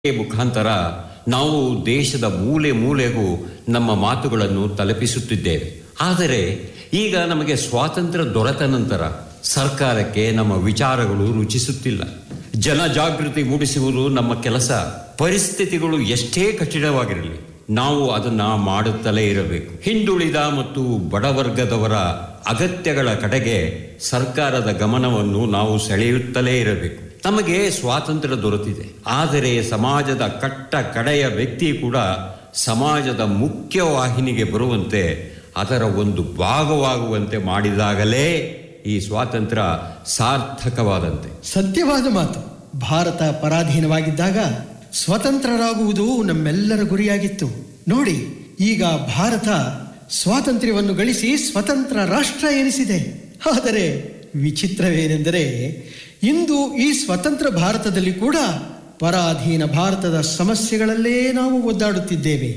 ಈ ಮುಖಾಂತರ ನಾವು ದೇಶದ ಮೂಲೆ ಮೂಲೆಗೂ ನಮ್ಮ ಮಾತುಗಳನ್ನು ತಲುಪಿಸುತ್ತಿದ್ದೇವೆ ಆದರೆ ಈಗ ನಮಗೆ ಸ್ವಾತಂತ್ರ್ಯ ದೊರೆತ ನಂತರ ಸರ್ಕಾರಕ್ಕೆ ನಮ್ಮ ವಿಚಾರಗಳು ರುಚಿಸುತ್ತಿಲ್ಲ ಜನಜಾಗೃತಿ ಮೂಡಿಸುವುದು ನಮ್ಮ ಕೆಲಸ ಪರಿಸ್ಥಿತಿಗಳು ಎಷ್ಟೇ ಕಠಿಣವಾಗಿರಲಿ ನಾವು ಅದನ್ನ ಮಾಡುತ್ತಲೇ ಇರಬೇಕು ಹಿಂದುಳಿದ ಮತ್ತು ಬಡವರ್ಗದವರ ಅಗತ್ಯಗಳ ಕಡೆಗೆ ಸರ್ಕಾರದ ಗಮನವನ್ನು ನಾವು ಸೆಳೆಯುತ್ತಲೇ ಇರಬೇಕು ನಮಗೆ ಸ್ವಾತಂತ್ರ್ಯ ದೊರೆತಿದೆ ಆದರೆ ಸಮಾಜದ ಕಟ್ಟ ಕಡೆಯ ವ್ಯಕ್ತಿ ಕೂಡ ಸಮಾಜದ ಮುಖ್ಯ ವಾಹಿನಿಗೆ ಬರುವಂತೆ ಅದರ ಒಂದು ಭಾಗವಾಗುವಂತೆ ಮಾಡಿದಾಗಲೇ ಈ ಸ್ವಾತಂತ್ರ್ಯ ಸಾರ್ಥಕವಾದಂತೆ ಸತ್ಯವಾದ ಮಾತು ಭಾರತ ಪರಾಧೀನವಾಗಿದ್ದಾಗ ಸ್ವತಂತ್ರರಾಗುವುದು ನಮ್ಮೆಲ್ಲರ ಗುರಿಯಾಗಿತ್ತು ನೋಡಿ ಈಗ ಭಾರತ ಸ್ವಾತಂತ್ರ್ಯವನ್ನು ಗಳಿಸಿ ಸ್ವತಂತ್ರ ರಾಷ್ಟ್ರ ಎನಿಸಿದೆ ಆದರೆ ವಿಚಿತ್ರವೇನೆಂದರೆ ಇಂದು ಈ ಸ್ವತಂತ್ರ ಭಾರತದಲ್ಲಿ ಕೂಡ ಪರಾಧೀನ ಭಾರತದ ಸಮಸ್ಯೆಗಳಲ್ಲೇ ನಾವು ಒದ್ದಾಡುತ್ತಿದ್ದೇವೆ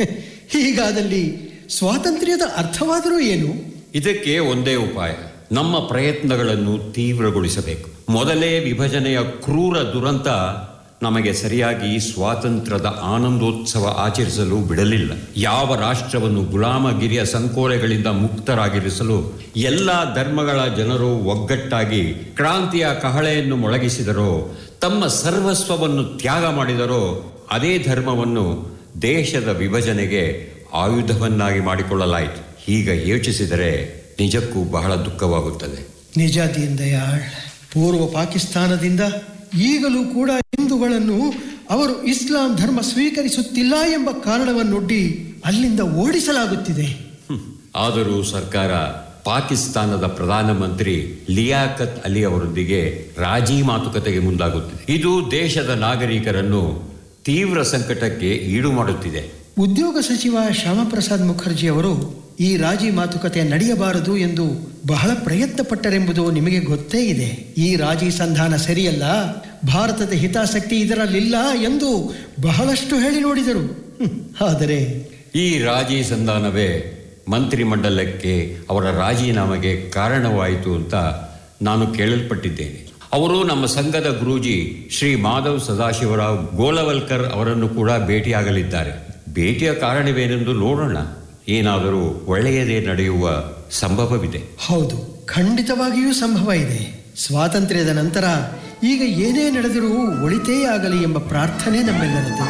ಹೀಗಾದಲ್ಲಿ ಸ್ವಾತಂತ್ರ್ಯದ ಅರ್ಥವಾದರೂ ಏನು ಇದಕ್ಕೆ ಒಂದೇ ಉಪಾಯ ನಮ್ಮ ಪ್ರಯತ್ನಗಳನ್ನು ತೀವ್ರಗೊಳಿಸಬೇಕು ಮೊದಲೇ ವಿಭಜನೆಯ ಕ್ರೂರ ದುರಂತ ನಮಗೆ ಸರಿಯಾಗಿ ಸ್ವಾತಂತ್ರ್ಯದ ಆನಂದೋತ್ಸವ ಆಚರಿಸಲು ಬಿಡಲಿಲ್ಲ ಯಾವ ರಾಷ್ಟ್ರವನ್ನು ಗುಲಾಮಗಿರಿಯ ಸಂಕೋಲೆಗಳಿಂದ ಮುಕ್ತರಾಗಿರಿಸಲು ಎಲ್ಲ ಧರ್ಮಗಳ ಜನರು ಒಗ್ಗಟ್ಟಾಗಿ ಕ್ರಾಂತಿಯ ಕಹಳೆಯನ್ನು ಮೊಳಗಿಸಿದರೋ ತಮ್ಮ ಸರ್ವಸ್ವವನ್ನು ತ್ಯಾಗ ಮಾಡಿದರೋ ಅದೇ ಧರ್ಮವನ್ನು ದೇಶದ ವಿಭಜನೆಗೆ ಆಯುಧವನ್ನಾಗಿ ಮಾಡಿಕೊಳ್ಳಲಾಯಿತು ಈಗ ಯೋಚಿಸಿದರೆ ನಿಜಕ್ಕೂ ಬಹಳ ದುಃಖವಾಗುತ್ತದೆ ನಿಜ ದೀನ್ ದಯಾಳ್ ಪೂರ್ವ ಪಾಕಿಸ್ತಾನದಿಂದ ಈಗಲೂ ಕೂಡ ಹಿಂದೂಗಳನ್ನು ಅವರು ಇಸ್ಲಾಂ ಧರ್ಮ ಸ್ವೀಕರಿಸುತ್ತಿಲ್ಲ ಎಂಬ ಕಾರಣವನ್ನೊಡ್ಡಿ ಅಲ್ಲಿಂದ ಓಡಿಸಲಾಗುತ್ತಿದೆ ಹ್ಮ್. ಆದರೂ ಸರ್ಕಾರ ಪಾಕಿಸ್ತಾನದ ಪ್ರಧಾನಮಂತ್ರಿ ಲಿಯಾಕತ್ ಅಲಿ ಅವರೊಂದಿಗೆ ರಾಜಿ ಮಾತುಕತೆಗೆ ಮುಂದಾಗುತ್ತಿದೆ ಇದು ದೇಶದ ನಾಗರಿಕರನ್ನು ತೀವ್ರ ಸಂಕಟಕ್ಕೆ ಈಡು ಮಾಡುತ್ತಿದೆ ಉದ್ಯೋಗ ಸಚಿವ ಶ್ಯಾಮಪ್ರಸಾದ್ ಮುಖರ್ಜಿ ಅವರು ಈ ರಾಜಿ ಮಾತುಕತೆ ನಡೆಯಬಾರದು ಎಂದು ಬಹಳ ಪ್ರಯತ್ನ ಪಟ್ಟರೆಂಬುದು ನಿಮಗೆ ಗೊತ್ತೇ ಇದೆ ಈ ರಾಜಿ ಸಂಧಾನ ಸರಿಯಲ್ಲ ಭಾರತದ ಹಿತಾಸಕ್ತಿ ಇದರಲ್ಲಿಲ್ಲ ಎಂದು ಬಹಳಷ್ಟು ಹೇಳಿ ನೋಡಿದರು ಹ್ಮ್. ಆದರೆ ಈ ರಾಜಿ ಸಂಧಾನವೇ ಮಂತ್ರಿಮಂಡಲಕ್ಕೆ ಅವರ ರಾಜೀನಾಮೆಗೆ ಕಾರಣವಾಯಿತು ಅಂತ ನಾನು ಕೇಳಲ್ಪಟ್ಟಿದ್ದೇನೆ ಅವರು ನಮ್ಮ ಸಂಘದ ಗುರೂಜಿ ಶ್ರೀ ಮಾಧವ್ ಸದಾಶಿವರಾವ್ ಗೋಲವಲ್ಕರ್ ಅವರನ್ನು ಕೂಡ ಭೇಟಿಯಾಗಲಿದ್ದಾರೆ ಭೇಟಿಯ ಕಾರಣವೇನೆಂದು ನೋಡೋಣ ಏನಾದರೂ ಒಳ್ಳೆಯದೇ ನಡೆಯುವ ಸಂಭವವಿದೆ ಹೌದು ಖಂಡಿತವಾಗಿಯೂ ಸಂಭವ ಇದೆ ಸ್ವಾತಂತ್ರ್ಯದ ನಂತರ ಈಗ ಏನೇ ನಡೆದರೂ ಒಳಿತೇ ಆಗಲಿ ಎಂಬ ಪ್ರಾರ್ಥನೆ ನಮ್ಮೆಲ್ಲರದ್ದು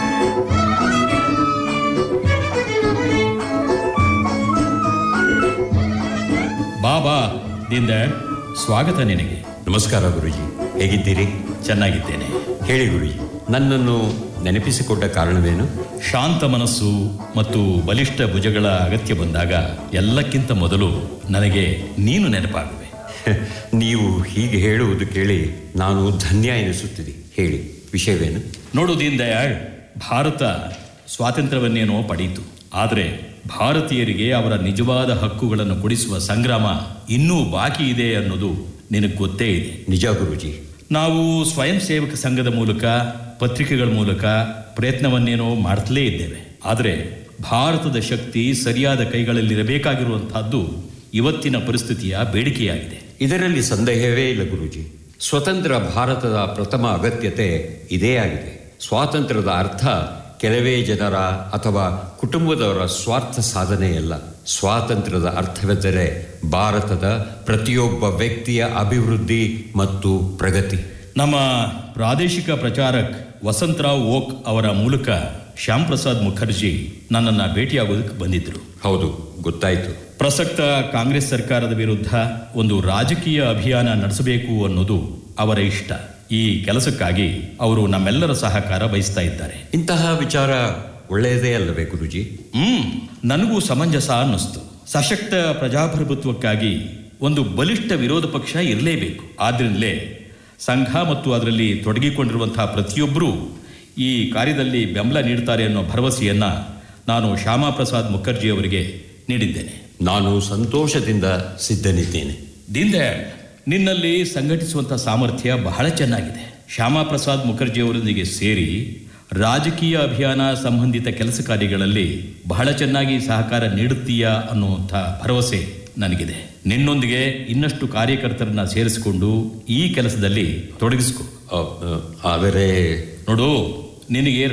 ಬಾಬಾ ದೀನ್ದಯಾಳ್ ಸ್ವಾಗತ ನಿನಗೆ ನಮಸ್ಕಾರ ಗುರುಜಿ ಹೇಗಿದ್ದೀರಿ ಚೆನ್ನಾಗಿದ್ದೇನೆ ಹೇಳಿ ಗುರುಜಿ ನನ್ನನ್ನು ನೆನಪಿಸಿಕೊಟ್ಟ ಕಾರಣವೇನು ಶಾಂತ ಮನಸ್ಸು ಮತ್ತು ಬಲಿಷ್ಠ ಭುಜಗಳ ಅಗತ್ಯ ಬಂದಾಗ ಎಲ್ಲಕ್ಕಿಂತ ಮೊದಲು ನನಗೆ ನೀನು ನೆನಪಾಗುವೆ ನೀವು ಹೀಗೆ ಹೇಳುವುದು ಕೇಳಿ ನಾನು ಧನ್ಯ ಎನಿಸುತ್ತಿದೆ ಹೇಳಿ ವಿಷಯವೇನು ನೋಡು ದೀನ್ದಯಾಳ್ ಭಾರತ ಸ್ವಾತಂತ್ರ್ಯವನ್ನೇನೋ ಪಡೆಯಿತು ಆದರೆ ಭಾರತೀಯರಿಗೆ ಅವರ ನಿಜವಾದ ಹಕ್ಕುಗಳನ್ನು ಕೊಡಿಸುವ ಸಂಗ್ರಾಮ ಇನ್ನೂ ಬಾಕಿ ಇದೆ ಅನ್ನೋದು ನಿನಗೆ ಗೊತ್ತೇ ಇದೆ ನಿಜ ಗುರುಜಿ ನಾವು ಸ್ವಯಂ ಸೇವಕ ಸಂಘದ ಮೂಲಕ ಪತ್ರಿಕೆಗಳ ಮೂಲಕ ಪ್ರಯತ್ನವನ್ನೇನೋ ಮಾಡ್ತಲೇ ಇದ್ದೇವೆ ಆದರೆ ಭಾರತದ ಶಕ್ತಿ ಸರಿಯಾದ ಕೈಗಳಲ್ಲಿರಬೇಕಾಗಿರುವಂತಹದ್ದು ಇವತ್ತಿನ ಪರಿಸ್ಥಿತಿಯ ಬೇಡಿಕೆಯಾಗಿದೆ ಇದರಲ್ಲಿ ಸಂದೇಹವೇ ಇಲ್ಲ ಗುರುಜಿ ಸ್ವತಂತ್ರ ಭಾರತದ ಪ್ರಥಮ ಅಗತ್ಯತೆ ಇದೇ ಆಗಿದೆ ಸ್ವಾತಂತ್ರ್ಯದ ಅರ್ಥ ಕೆಲವೇ ಜನರ ಅಥವಾ ಕುಟುಂಬದವರ ಸ್ವಾರ್ಥ ಸಾಧನೆಯಲ್ಲ ಸ್ವಾತಂತ್ರ್ಯದ ಅರ್ಥವೆಂದರೆ ಭಾರತದ ಪ್ರತಿಯೊಬ್ಬ ವ್ಯಕ್ತಿಯ ಅಭಿವೃದ್ಧಿ ಮತ್ತು ಪ್ರಗತಿ ನಮ್ಮ ಪ್ರಾದೇಶಿಕ ಪ್ರಚಾರಕ್ ವಸಂತರಾವ್ ಓಕ್ ಅವರ ಮೂಲಕ ಶ್ಯಾಮ್ ಪ್ರಸಾದ್ ಮುಖರ್ಜಿ ನನ್ನನ್ನು ಭೇಟಿಯಾಗೋದಕ್ಕೆ ಬಂದಿದ್ದರು ಹೌದು ಗೊತ್ತಾಯ್ತು ಪ್ರಸಕ್ತ ಕಾಂಗ್ರೆಸ್ ಸರ್ಕಾರದ ವಿರುದ್ಧ ಒಂದು ರಾಜಕೀಯ ಅಭಿಯಾನ ನಡೆಸಬೇಕು ಅನ್ನೋದು ಅವರ ಇಷ್ಟ ಈ ಕೆಲಸಕ್ಕಾಗಿ ಅವರು ನಮ್ಮೆಲ್ಲರ ಸಹಕಾರ ಬಯಸ್ತಾ ಇದ್ದಾರೆ ಇಂತಹ ವಿಚಾರ ಒಳ್ಳೆಯದೇ ಅಲ್ಲವೇ ಗುರುಜಿ ಹ್ಮ್ ನನಗೂ ಸಮಂಜಸ ಅನ್ನಿಸ್ತು ಸಶಕ್ತ ಪ್ರಜಾಪ್ರಭುತ್ವಕ್ಕಾಗಿ ಒಂದು ಬಲಿಷ್ಠ ವಿರೋಧ ಪಕ್ಷ ಇರಲೇಬೇಕು ಆದ್ರಿಂದಲೇ ಸಂಘ ಮತ್ತು ಅದರಲ್ಲಿ ತೊಡಗಿಕೊಂಡಿರುವಂತಹ ಪ್ರತಿಯೊಬ್ಬರೂ ಈ ಕಾರ್ಯದಲ್ಲಿ ಬೆಂಬಲ ನೀಡ್ತಾರೆ ಅನ್ನೋ ಭರವಸೆಯನ್ನ ನಾನು ಶ್ಯಾಮಾಪ್ರಸಾದ್ ಮುಖರ್ಜಿ ಅವರಿಗೆ ನೀಡಿದ್ದೇನೆ ನಾನು ಸಂತೋಷದಿಂದ ಸಿದ್ಧನಿದ್ದೇನೆ ದೀನ್ದಯಾಳ್ ನಿನ್ನಲ್ಲಿ ಸಂಘಟಿಸುವಂತಹ ಸಾಮರ್ಥ್ಯ ಬಹಳ ಚೆನ್ನಾಗಿದೆ ಶ್ಯಾಮಾಪ್ರಸಾದ್ ಮುಖರ್ಜಿ ಅವರೊಂದಿಗೆ ಸೇರಿ ರಾಜಕೀಯ ಅಭಿಯಾನ ಸಂಬಂಧಿತ ಕೆಲಸ ಕಾರ್ಯಗಳಲ್ಲಿ ಬಹಳ ಚೆನ್ನಾಗಿ ಸಹಕಾರ ನೀಡುತ್ತೀಯಾ ಅನ್ನುವಂಥ ಭರವಸೆ ನನಗಿದೆ ನಿನ್ನೊಂದಿಗೆ ಇನ್ನಷ್ಟು ಕಾರ್ಯಕರ್ತರನ್ನ ಸೇರಿಸಿಕೊಂಡು ಈ ಕೆಲಸದಲ್ಲಿ ತೊಡಗಿಸಿಕೊ ಅ, ಅ, ಆದರೆ ನೋಡು ನಿನಗೆ